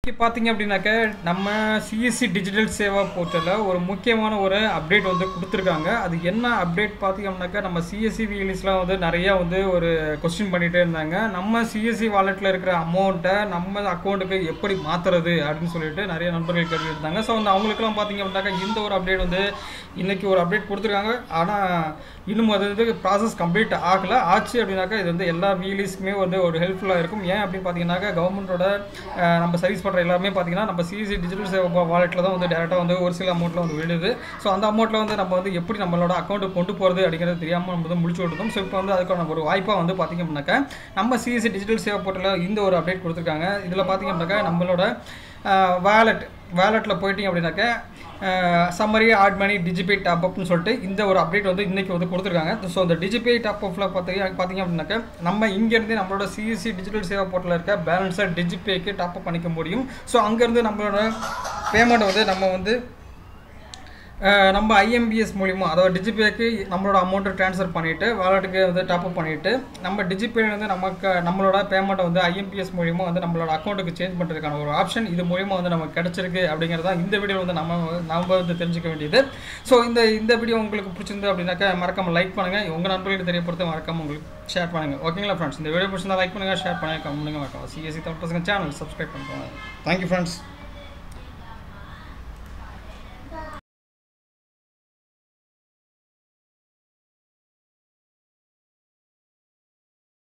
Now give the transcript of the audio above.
இங்கே பார்த்தீங்க அப்படின்னாக்க நம்ம சிஎஸ்சி டிஜிட்டல் சேவா போர்ட்டலில் ஒரு முக்கியமான ஒரு அப்டேட் வந்து கொடுத்துருக்காங்க அது என்ன அப்டேட் பார்த்தீங்க அப்படின்னாக்கா நம்ம சிஎஸ்சி விஎல்ஸ்லாம் வந்து நிறையா வந்து ஒரு கொஸ்டின் பண்ணிகிட்டே இருந்தாங்க நம்ம சிஎஸ்சி வாலெட்டில் இருக்கிற அமௌண்ட்டை நம்ம அக்கௌண்ட்டுக்கு எப்படி மாற்றுறது அப்படின்னு சொல்லிட்டு நிறைய நண்பர்கள் கேட்டு இருந்தாங்க ஸோ வந்து அவங்களுக்குலாம் பார்த்தீங்க அப்படின்னாக்கா இந்த ஒரு அப்டேட் வந்து இன்றைக்கி ஒரு அப்டேட் கொடுத்துருக்காங்க ஆனால் இன்னும் அது வந்து ப்ராசஸ் கம்ப்ளீட் ஆகலை ஆச்சு அப்படின்னாக்கா இது வந்து எல்லா வீலிஸ்க்குமே வந்து ஒரு ஹெல்ப்ஃபுல்லாக இருக்கும் ஏன் அப்படின்னு பார்த்தீங்கன்னாக்கா கவர்மெண்ட்டோட நம்ம சர்வீஸ் பண்ணுற எல்லாமே பார்த்தீங்கன்னா நம்ம சிஎஸ்சி டிஜிட்டல் சேவை வாலெட்டில் தான் வந்து டேரெக்டாக வந்து ஒரு சில அமௌண்ட்டில் வந்து விழுது ஸோ அந்த அமௌண்ட்டில் வந்து நம்ம வந்து எப்படி நம்மளோட அக்கௌண்ட்டுக்கு கொண்டு போகிறது அப்படிங்கிறது தெரியாமல் நம்ம வந்து முடிச்சு விட்டுருந்தோம் ஸோ இப்போ வந்து அதுக்கான ஒரு வாய்ப்பாக வந்து பார்த்திங்க அப்படின்னாக்கா நம்ம சிஎஸ்சி டிஜிட்டல் சேவை போர்ட்டலில் இந்த ஒரு அப்டேட் கொடுத்துருக்காங்க இதில் பார்த்திங்க அப்படின்னாக்கா நம்மளோட வேலெட் வேலெட்டில் போயிட்டீங்க அப்படின்னாக்கா summary add money DigiPay top அப்னு சொல்லிட்டு இந்த ஒரு அப்டேட் வந்து இன்றைக்கி வந்து கொடுத்துருக்காங்க ஸோ அந்த டிஜிபே டாப் அப்பில் பார்த்தீங்க பார்த்தீங்க அப்படின்னாக்கா நம்ம இங்கேருந்து நம்மளோட சிஎஸ்சி டிஜிட்டல் சேவா போர்ட்டில் இருக்க பேலன்ஸை டிஜிபேக்கு டாப் அப் பண்ணிக்க முடியும் ஸோ அங்கேருந்து நம்மளோட பேமெண்ட் வந்து நம்ம வந்து நம்ம ஐஎம்பிஎஸ் மூலிமா அதாவது டிஜிபேக்கு நம்மளோட அமௌண்ட்டை ட்ரான்ஸ்ஃபர் பண்ணிவிட்டு வாலெட்டுக்கு வந்து டாப்அப் பண்ணிவிட்டு நம்ம டிஜிபே வந்து நமக்கு நம்மளோட பேமெண்ட்டை வந்து ஐஎம்பிஎஸ் மூலிமா வந்து நம்மளோட அக்கௌண்ட்டுக்கு சேஞ்ச் பண்ணுறதுக்கான ஒரு ஆப்ஷன் இது மூலிமா வந்து நமக்கு கிடச்சிருக்கு அப்படிங்கிறதா இந்த வீடியோ வந்து நம்ம நம்ம வந்து தெரிஞ்சுக்க வேண்டியது ஸோ இந்த இந்த வீடியோ உங்களுக்கு பிடிச்சிருந்து அப்படின்னாக்கா மறக்காமல் லைக் பண்ணுங்கள் உங்கள் நண்பர்களுக்கு தெரியப்படுத்த மறக்காமல் உங்களுக்கு ஷேர் பண்ணுங்கள் ஓகேங்களா ஃப்ரெண்ட்ஸ் இந்த வீடியோ பிடிச்சிருந்தா லைக் பண்ணுங்கள் ஷேர் பண்ணுங்கள் கமெண்ட் பண்ணுங்கள் மறக்காம சிஎஸ்சி தமிழ் பசங்க சேனல் சப்ஸ்கிரைப் பண்ணுறாங்க தேங்க்யூ ஃப்ரெண்ட்ஸ்